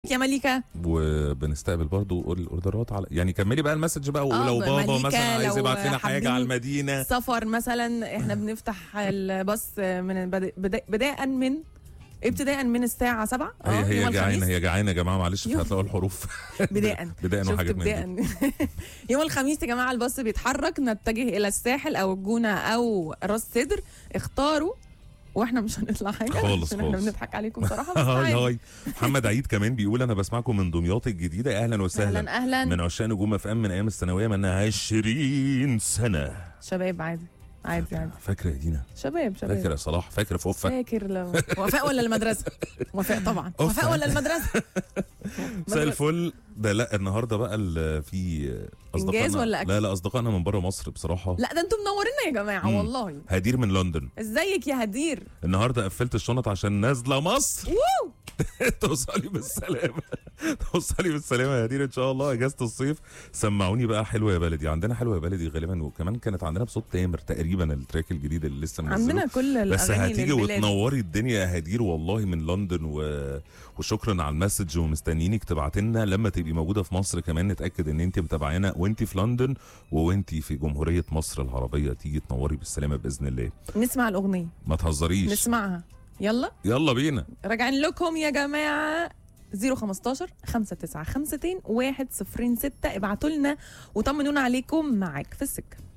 يا مليكه وبنستقبل برضو الاوردرات على يعني كملي بقى المسج بقى آه، ولو بابا مليكة مثلا عايز لو يبعت لنا حاجه حابين على المدينه سفر مثلا احنا بنفتح الباص من بد- بدا- بداء من ابتداء من الساعة 7 هي هي يوم جعانه الخميس هي جعانه يا جماعه معلش يوم- هتلاقوا الحروف بداء بداء شفت وحاجات من دي بداء يوم الخميس يا جماعة الباص بيتحرك نتجه إلى الساحل أو الجونة أو راس سدر اختاروا واحنا مش هنطلع حاجة خالص، عشان احنا خالص. بنضحك عليكم بصراحة بس هاي عادي. هاي محمد عيد كمان بيقول انا بسمعكم من دمياط الجديده اهلا وسهلا أهلا أهلا من عشاق نجوم اف ام من ايام الثانويه من 20 سنه شباب عادي عادي عادي فاكره يا دينا شباب شباب فاكره يا صلاح فاكره في أفة فاكر لو وفاء ولا المدرسة وفاء طبعا أوف. وفاء ولا المدرسة مساء الفل ده لا النهارده بقى ال- في اصدقائنا إنجاز ولا أكل؟ لا لا اصدقائنا من بره مصر بصراحه لا ده انتوا منورينا يا جماعة مم. والله هدير من لندن ازيك يا هدير النهارده قفلت الشنط عشان نازله مصر وو توصلي بالسلامه توصلي بالسلامه يا هدير ان شاء الله اجازه الصيف سمعوني بقى حلوه يا بلدي عندنا حلوه يا بلدي غالبا وكمان كانت عندنا بصوت تامر تقريبا التراك الجديد اللي لسه منزله عندنا كل بس الاغاني هتيجي للبلاد. وتنوري الدنيا يا هدير والله من لندن و... وشكرا على المسج ومستنيينك تبعتي لنا لما تبقي موجوده في مصر كمان نتاكد ان انت متابعانا وانت في لندن وانت في جمهوريه مصر العربيه تيجي تنوري بالسلامه باذن الله نسمع الاغنيه ما تهزريش نسمعها يلا يلا بينا راجعين لكم يا جماعه 015 5952 106 ابعتوا لنا وطمنونا عليكم معاك في السكه